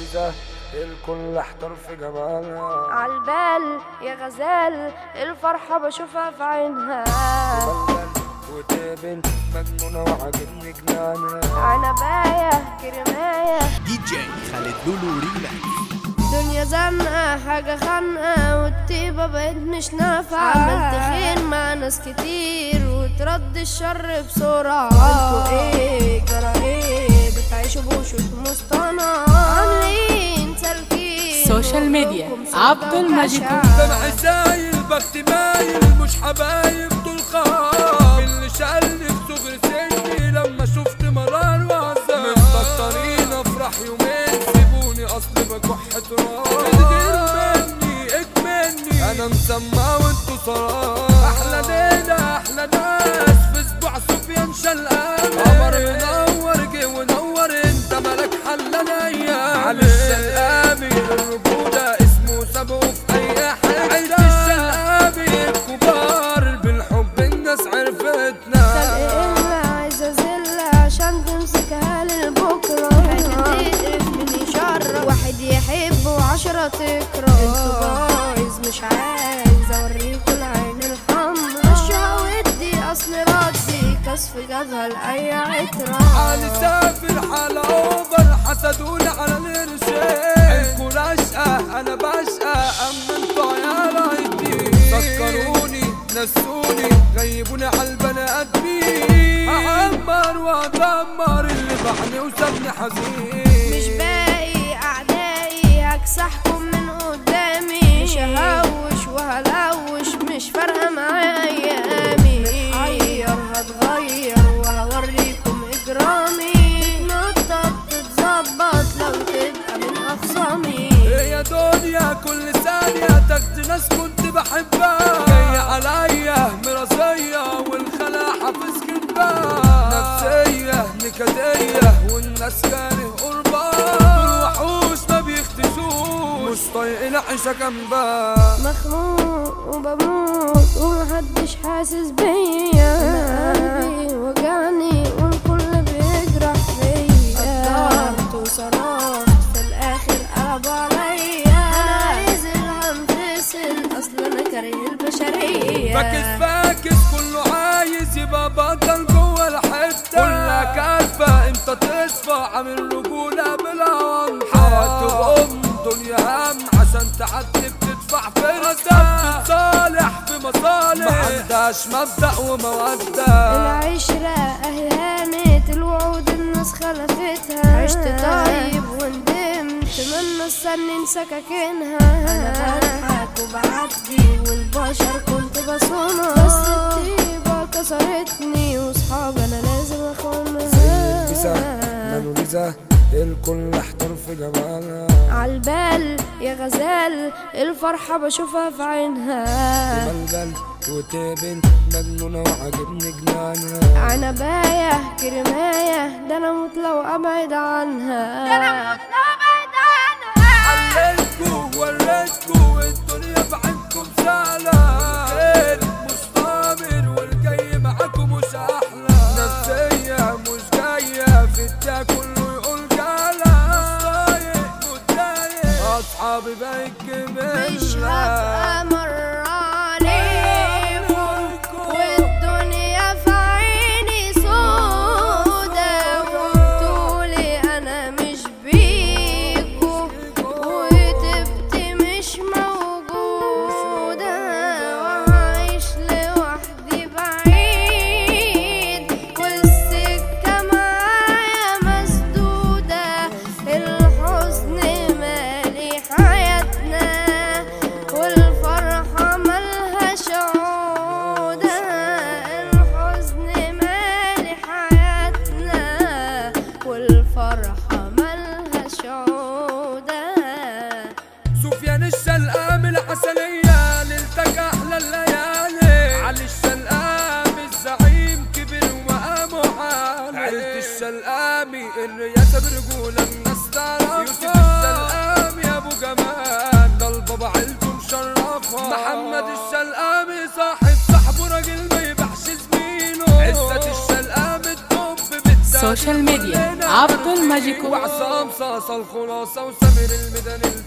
موناليزا الكل احتار في جمالها عالبال يا غزال الفرحة بشوفها في عينها تبلل وتقبل مجنونة وعاجبني جنانها عنباية كرماية دي جي خالد لولو ريماكس دنيا زنقة حاجة خانقة والطيبة بقت مش نافعة عملت خير مع ناس كتير وترد الشر بسرعة انتوا ايه جرى ايه بتعيشوا بوشوش مصطنعة عاملين سالكين سوشيال ميديا عبد المجيد دمع سايل بخت مايل مش حبايب دول خام اللي شالني في صغر سني لما شفت مرار وعذاب مستكترين افرح يومين سيبوني اصل بكح تراب تديروا مني اكملني انا مسمع وانتوا صراحة احلى ليلة احلى ناس في اسبوع سفيان شلقان قمر منور جه ونور انت مالك حل انا علي الشلقامي الرجولة اسمه سابقه في اي حتة عيد الشلقامي الكبار بالحب الناس عرفتنا إلا عايزة زلة عشان تمسكها للبكرة حاجة تقرف من يشرب واحد يحب وعشرة تكره انتوا بايظ مش عايز اوريكوا العين الحمرا مشوها ودي اصل ردي كسف جابها لأي عترة علي سافر حالة اوفر حسدوني على القرشين عينكوا رشقة انا بشقى اما انتوا يا رايتي سكروني نسوني غيبوني على البني ادمين اعمر وادمر اللي بعني وسابني حزين مش باقي اعدائي هكسحكم من قدامي مش ههوش وهلوش مش فارقه معايا ايامي متحير هتغير وهوريكم اجرامي تتنطط تتظبط لو تبقى من اخصامي يا دنيا كل ثانية تاخد ناس كنت بحبها جاية عليا مراسية والخلا حافظ كدبها نفسية نكدية والناس كاره قربان دول وحوش ما بيختشوش مش طايقين عيشة جنبها مخنوق وبموت ومحدش حاسس بيا انا قلبي وجعني والكل بيجرح فيا قدرت وصرفت في الاخر قلب عليا انا عايز الهمتسن اصل انا كاره البشريه فاكس فاكس كله عايز يبقى بطل جوه الحتة كلها كارفة امتى تصفى عامل رجولة بلا حياته بأم دنيا هم عشان تعدي بتدفع فرصة بتصالح في مصالح ما عندهاش مبدأ ومودة العشرة اهي هانت الوعود الناس خلفتها عشت طيب وندمت من استني سكاكينها انا بضحك وبعدي والبشر كنت بصونها بس الطيبة كسرتني وصحاب انا لازم اخونها موناليزا الكل احتار في جمالها عالبال يا غزال الفرحة بشوفها في عينها بلبل وتقبل مجنونة وعاجبني جنانها عنباية كرماية ده انا اموت لو ابعد عنها ده انا اموت لو ابعد عنها علمتكوا وريتكوا الدنيا بعينكم سهلة خير مش طامر والجاي معاكم مش أحلى نفسية مش جاية في الدنيا كله يقول جالة مش طايق متضايق أصحابي بقت مش جميلة هبقى مرة عليكم والدنيا في عيني سودا وبتقولي انا مش بيكو وتبت مش موجودة وعايش لوحدي بعيد والسكة معايا مسدودة الحزن مالي حياتنا والفرحة ملهاش عودة الحزن مالي حياتنا والفرحة ملهاش عودة سفيان الشلقام العسلية ليلتك أحلى الليالي علي الشلقام الزعيم كبر ومقامه عالي عيلة الشلقامي الرياسة برجولة الناس تعرفها يوسف الشلقامي يا أبو جمال ده البابا عيلته مشرفها محمد الشلقامي صاحب صاحبه راجل ما يبيعش زميله عزة الشلقامي الدب بالتمام السوشيال ميديا عبد الماجيكو وعصام صاصة الخلاصة وسمير الميدان